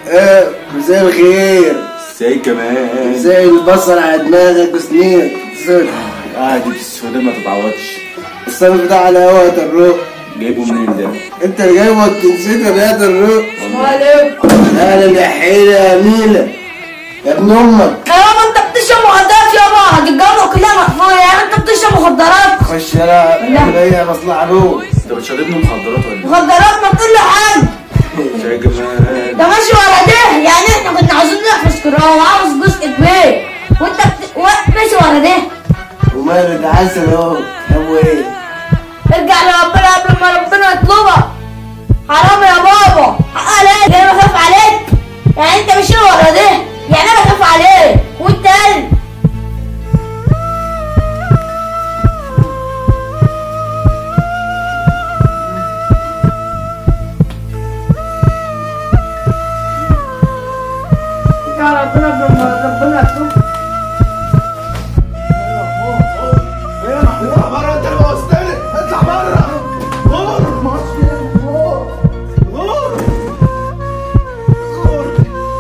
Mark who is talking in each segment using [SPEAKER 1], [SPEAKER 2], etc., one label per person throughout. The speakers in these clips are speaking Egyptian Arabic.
[SPEAKER 1] ايه مساء الخير
[SPEAKER 2] ازاي كمان
[SPEAKER 1] مساء البصل على دماغك وسنينك صدق
[SPEAKER 2] قعدة السوداء ما تتعوضش
[SPEAKER 1] الصنف ده على هوا الروق
[SPEAKER 2] جايبه منين ده؟
[SPEAKER 1] انت اللي جايبه نسيت الرياض الروق
[SPEAKER 3] وعليكم
[SPEAKER 1] اهلا يا حيلة يا ميلة يا ابن امك
[SPEAKER 3] يابا انت بتشرب مخدرات يابا الجامعة كلها مقفولة يعني انت بتشرب مخدرات
[SPEAKER 1] خش يلا اعمل ايه يا مصلحة روق
[SPEAKER 2] انت بتشربني مخدرات ولا
[SPEAKER 3] مخدرات ما تقول له حاجة
[SPEAKER 2] ايه؟ ازاي كمان
[SPEAKER 3] ده ماشي ورا ده يعني احنا كنا عاوزين نحفظ قراءة وعاوز جزء كبير وانت بت... و- ماشي ورا ده
[SPEAKER 1] وماله ده عسل اهو ابو ايه
[SPEAKER 3] ارجع لربنا قبل ما ربنا يطلبك حرام يا بابا حق عليك انا بخاف عليك يعني انت ماشي ورا ده يعني انا بخاف عليك وانت قلب ارجع لربنا قبل ما ربنا يطلبك
[SPEAKER 4] اطلع بره انت اللي بوظتني اطلع بره غور غور غور غور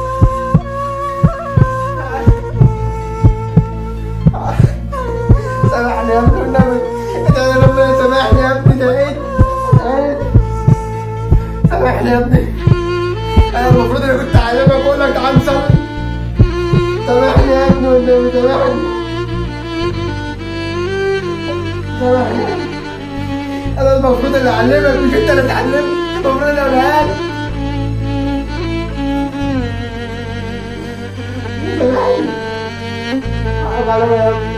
[SPEAKER 4] سامحني يا ابني والنبي ادعي ربنا سامحني يا ابني ده ايه سامحني يا ابني انا المفروض انا كنت اعلمك اقول لك تعال سامحني سامحني يا ابني والنبي سامحني سامحني انا المفروض اللي اعلمك مش انت اللي تعلمني المفروض انا اقولها لك سامحني حرام عليا يا ابني